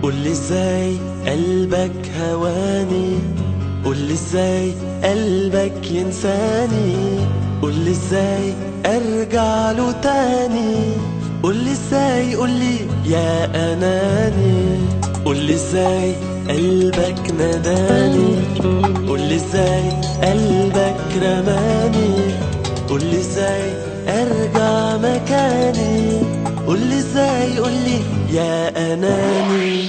قولي ازاي قلبك هواني قولي ازاي قلبك ينساني قولي ازاي ارجع له تاني قولي ازاي قولي يا اناني قولي ازاي قلبك نداني قولي ازاي قلبك رماني قولي ازاي ارجع مكاني قولي ازاي قولي يا اناني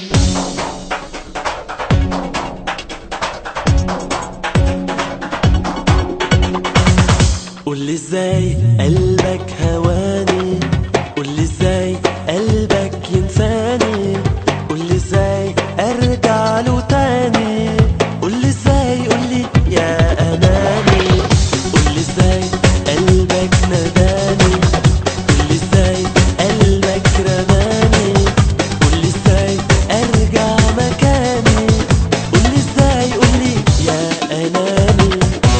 قولي ازاي قلبك هواني قولي ازاي قلبك ينساني قولي ازاي ارجع له تاني قولي ازاي قولي يا اناني قولي ازاي قلبك نداني قولي ازاي قلبك رماني قولي ازاي ارجع مكاني قولي ازاي قولي يا اناني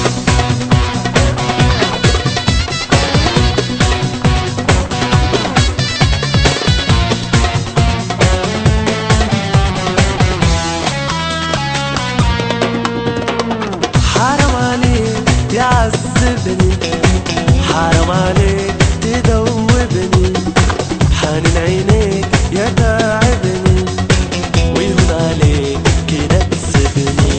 حرام عليك تعذبني حرام عليك تدوبني حنين عينيك يتعبني ويهون عليك كده تسيبني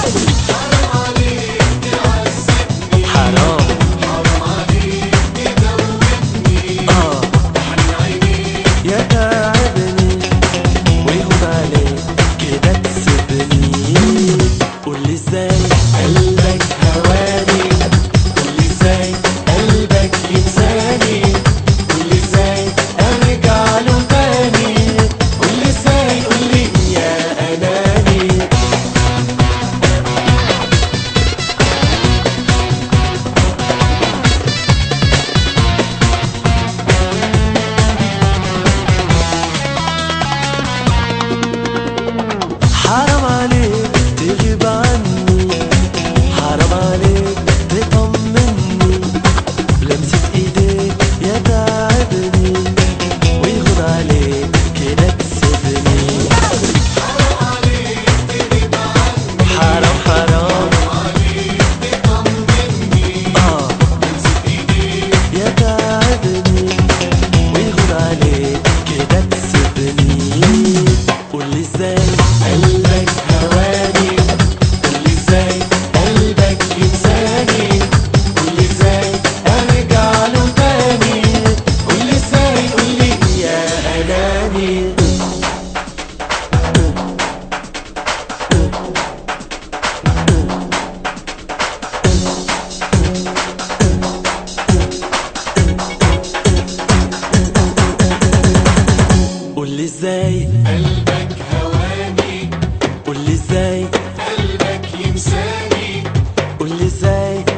حرام آه يتعبني ويهون عليك كده تسيبني قولي ازاي قلبك هواني قولي ازاي قلبك ينساني قولي ازاي ارجع له تاني قولي ازاي قولي يا اناني حرام عليك تغيب عني حرام عليك تطمني لمسة ايديك يتعبني ويهون عليك كده تسيبني حرام حرام آه يتعبني ويهون عليك كده تسيبني قولي ازاي قلبك هواني قولي ازاي قلبك ينساني قولي ازاي ارجع له تاني قولي ازاي قولي يا اناني قولي ازاي قلبك هواني قولي ازاي قلبك ينساني قولي ازاي